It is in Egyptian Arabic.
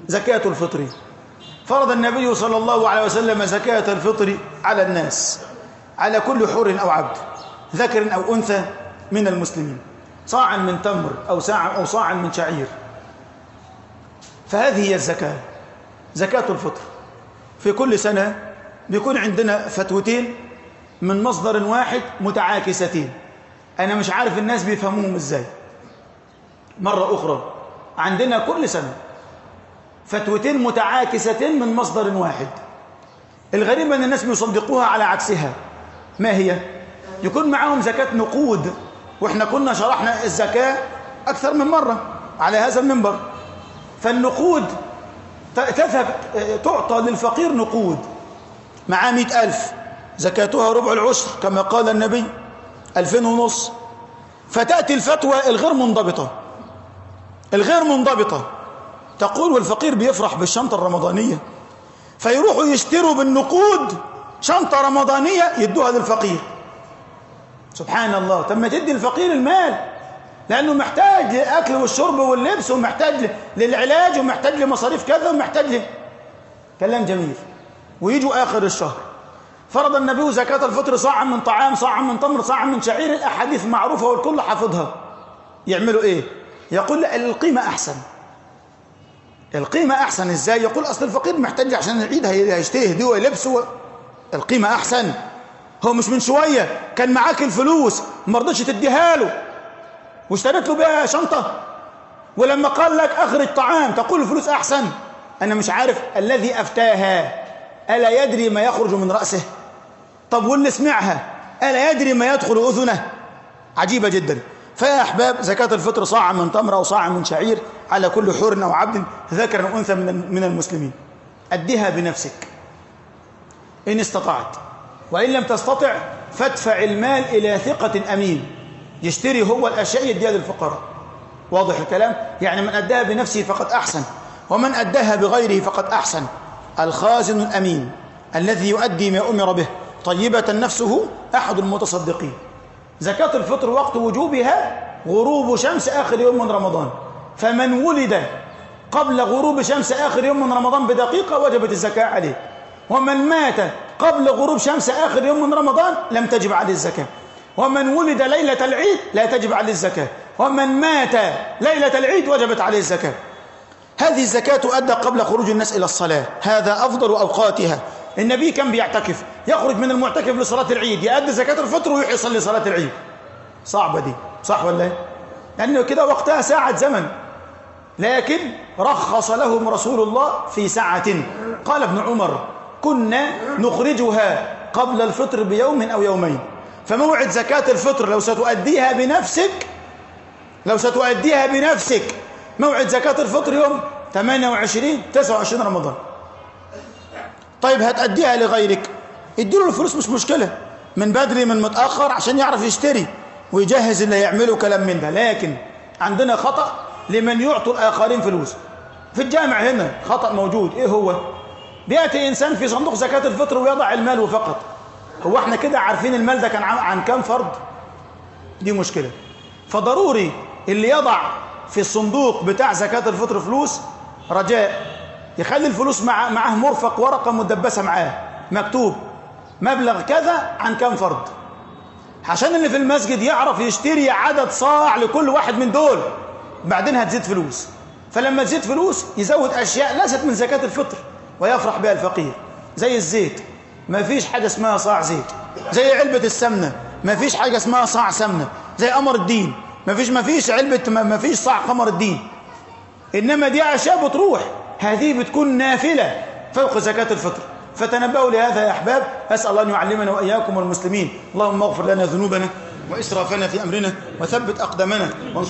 زكاة الفطر فرض النبي صلى الله عليه وسلم زكاة الفطر على الناس على كل حر أو عبد ذكر أو أنثى من المسلمين صاعا من تمر أو ساعا أو صاعا من شعير فهذه هي الزكاة زكاة الفطر في كل سنة بيكون عندنا فتوتين من مصدر واحد متعاكستين أنا مش عارف الناس بيفهموهم إزاي مرة أخرى عندنا كل سنة فتوتين متعاكستين من مصدر واحد الغريب أن الناس بيصدقوها على عكسها ما هي؟ يكون معاهم زكاة نقود وإحنا كنا شرحنا الزكاة أكثر من مرة على هذا المنبر فالنقود تذهب تعطى للفقير نقود معاه مئة ألف زكاتها ربع العشر كما قال النبي ألفين ونص فتأتي الفتوى الغير منضبطة الغير منضبطة تقول والفقير بيفرح بالشنطة الرمضانية فيروحوا يشتروا بالنقود شنطة رمضانية يدوها للفقير سبحان الله طب ما تدي الفقير المال لأنه محتاج للأكل والشرب واللبس ومحتاج للعلاج ومحتاج لمصاريف كذا ومحتاج ل... كلام جميل ويجوا آخر الشهر فرض النبي زكاة الفطر صاعا من طعام صاعا من تمر صاعا من شعير الأحاديث معروفة والكل حافظها يعملوا إيه يقول القيمة أحسن القيمة أحسن إزاي يقول أصل الفقير محتاج عشان العيد هيشتري هديه ولبس و... القيمة أحسن هو مش من شوية كان معاك الفلوس ما رضيتش تديها له واشتريت له بيها شنطة ولما قال لك أخرج طعام تقول الفلوس أحسن أنا مش عارف الذي أفتاها ألا يدري ما يخرج من رأسه طب واللي سمعها ألا يدري ما يدخل أذنه عجيبة جدا فيا أحباب زكاة الفطر صاع من تمر أو صاع من شعير على كل حر أو عبد ذكر أو أنثى من من المسلمين أديها بنفسك إن استطعت وإن لم تستطع فادفع المال إلى ثقة أمين يشتري هو الأشياء يديها للفقراء واضح الكلام يعني من أداها بنفسه فقد أحسن ومن أداها بغيره فقد أحسن الخازن الأمين الذي يؤدي ما أمر به طيبة نفسه أحد المتصدقين زكاة الفطر وقت وجوبها غروب شمس آخر يوم من رمضان فمن ولد قبل غروب شمس آخر يوم من رمضان بدقيقة وجبت الزكاة عليه ومن مات قبل غروب شمس آخر يوم من رمضان لم تجب عليه الزكاة ومن ولد ليلة العيد لا تجب عليه الزكاة ومن مات ليلة العيد وجبت عليه الزكاة هذه الزكاة تؤدى قبل خروج الناس إلى الصلاة هذا أفضل أوقاتها النبي كان بيعتكف يخرج من المعتكف لصلاة العيد يؤدي زكاة الفطر ويروح يصلي صلاة العيد صعبة دي صح ولا ايه لأنه كده وقتها ساعة زمن لكن رخص لهم رسول الله في ساعة قال ابن عمر كنا نخرجها قبل الفطر بيوم أو يومين فموعد زكاة الفطر لو ستؤديها بنفسك لو ستؤديها بنفسك موعد زكاة الفطر يوم 28 29 رمضان طيب هتأديها لغيرك اديله الفلوس مش مشكلة من بدري من متأخر عشان يعرف يشتري ويجهز اللي هيعمله كلام من ده لكن عندنا خطأ لمن يعطوا الآخرين فلوس في الجامع هنا خطأ موجود ايه هو بيأتي إنسان في صندوق زكاة الفطر ويضع المال فقط هو احنا كده عارفين المال ده كان عن كام فرد دي مشكلة فضروري اللي يضع في الصندوق بتاع زكاة الفطر فلوس رجاء يخلي الفلوس مع معاه مرفق ورقة مدبسة معاه مكتوب مبلغ كذا عن كام فرد عشان اللي في المسجد يعرف يشتري عدد صاع لكل واحد من دول بعدين هتزيد فلوس فلما تزيد فلوس يزود أشياء ليست من زكاة الفطر ويفرح بها الفقير زي الزيت ما فيش حاجة اسمها صاع زيت زي علبة السمنة ما فيش حاجة اسمها صاع سمنة زي قمر الدين ما فيش ما فيش علبة ما فيش صاع قمر الدين إنما دي أشياء بتروح هذه بتكون نافلة فوق زكاة الفطر فتنبهوا لهذا يا أحباب أسأل الله أن يعلمنا وإياكم والمسلمين اللهم اغفر لنا ذنوبنا وإسرافنا في أمرنا وثبت أقدامنا